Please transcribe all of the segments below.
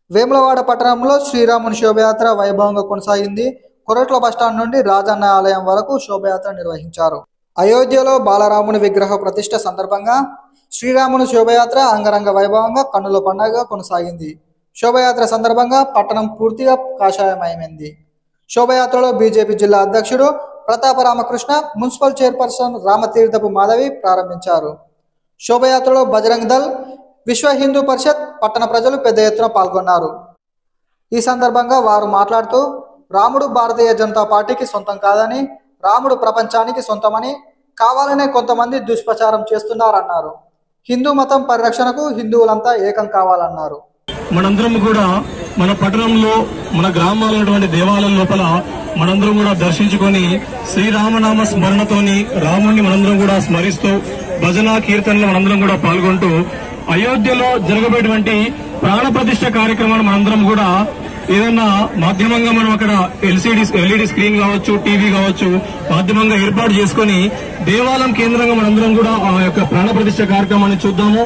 వేములవాడ పట్టణంలో శ్రీరాముని శోభయాత్ర వైభవంగా కొనసాగింది కొరట్ల బస్టాండ్ నుండి రాజన్న ఆలయం వరకు శోభయాత్ర నిర్వహించారు అయోధ్యలో బాలరాముని విగ్రహ ప్రతిష్ట సందర్భంగా శ్రీరాముని శోభయాత్ర అంగరంగ వైభవంగా కన్నుల పండుగగా కొనసాగింది శోభయాత్ర సందర్భంగా పట్టణం పూర్తిగా కాషాయమయమైంది శోభయాత్రలో బీజేపీ జిల్లా అధ్యక్షుడు ప్రతాప రామకృష్ణ మున్సిపల్ చైర్పర్సన్ రామతీర్థపు మాధవి ప్రారంభించారు శోభయాత్రలో బజరంగ్ దళ్ విశ్వ హిందూ పరిషత్ పట్టణ ప్రజలు పెద్ద ఎత్తున పాల్గొన్నారు ఈ సందర్భంగా వారు మాట్లాడుతూ రాముడు భారతీయ జనతా పార్టీకి సొంతం కాదని రాముడు ప్రపంచానికి సొంతమని కావాలనే కొంతమంది దుష్ప్రచారం చేస్తున్నారన్నారు హిందూ మతం పరిరక్షణకు హిందువులంతా ఏకం కావాలన్నారు మనందరం కూడా మన పట్టణంలో మన గ్రామాల్లో ఉన్నటువంటి దేవాలయం లోపల మనందరం కూడా దర్శించుకొని శ్రీరామనామ స్మరణతోని రాముణ్ణి మనందరం కూడా స్మరిస్తూ భజన కీర్తనలు మనందరం కూడా పాల్గొంటూ అయోధ్యలో జరగబోయేటువంటి ప్రాణ ప్రతిష్ఠ కార్యక్రమాన్ని మనందరం కూడా ఏదైనా మాధ్యమంగా మనం అక్కడ ఎల్సిడి ఎల్ఈడి స్క్రీన్ కావచ్చు టీవీ కావచ్చు మాధ్యమంగా ఏర్పాటు చేసుకొని దేవాలయం కేంద్రంగా మనందరం కూడా ఆ యొక్క ప్రాణ ప్రతిష్ఠ కార్యక్రమాన్ని చూద్దాము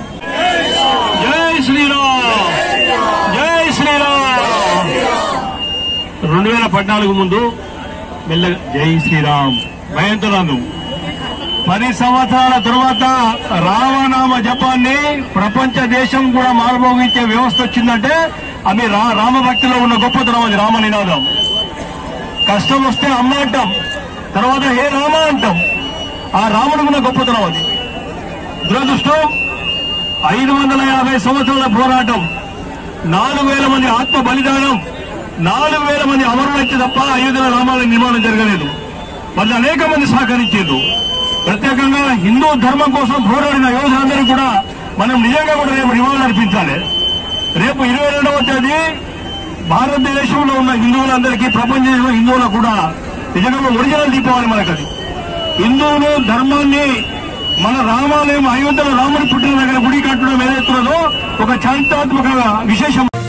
జై శ్రీరామ్ జై శ్రీరామ్ రెండు వేల పద్నాలుగు ముందు మెల్లగా జై శ్రీరామ్ భయంతో రాను పది సంవత్సరాల తరువాత రామనామ జపాన్ని ప్రపంచ దేశం కూడా మారుమోగించే వ్యవస్థ వచ్చిందంటే అది రా రామభక్తిలో ఉన్న గొప్పతనం అది రామ నినాదం కష్టం వస్తే అమ్మ అంటాం తర్వాత హే రామ అంటాం ఆ రాముడు ఉన్న గొప్పతనం అది దురదృష్టం ఐదు వందల యాభై సంవత్సరాల పోరాటం నాలుగు వేల మంది ఆత్మ బలిదానం నాలుగు వేల మంది అమరులైతే తప్ప అయోధ్య రామాలయ నిర్మాణం జరగలేదు వాళ్ళు అనేక మంది సహకరించారు ప్రత్యేకంగా హిందూ ధర్మం కోసం పోరాడిన యోధులందరూ కూడా మనం నిజంగా కూడా రేపు నివాళులు అర్పించాలి రేపు ఇరవై రెండవ తేదీ భారతదేశంలో ఉన్న హిందువులందరికీ ప్రపంచంలో హిందువులకు కూడా నిజంగా ఒరిజినల్ దీపావళి మనకది హిందువులు ధర్మాన్ని మన రామాలయం అయోధ్యలో రాముడి పుట్టిన దగ్గర గుడి కట్టడం ఏదైతున్నదో ఒక చారిత్రాత్మక విశేషం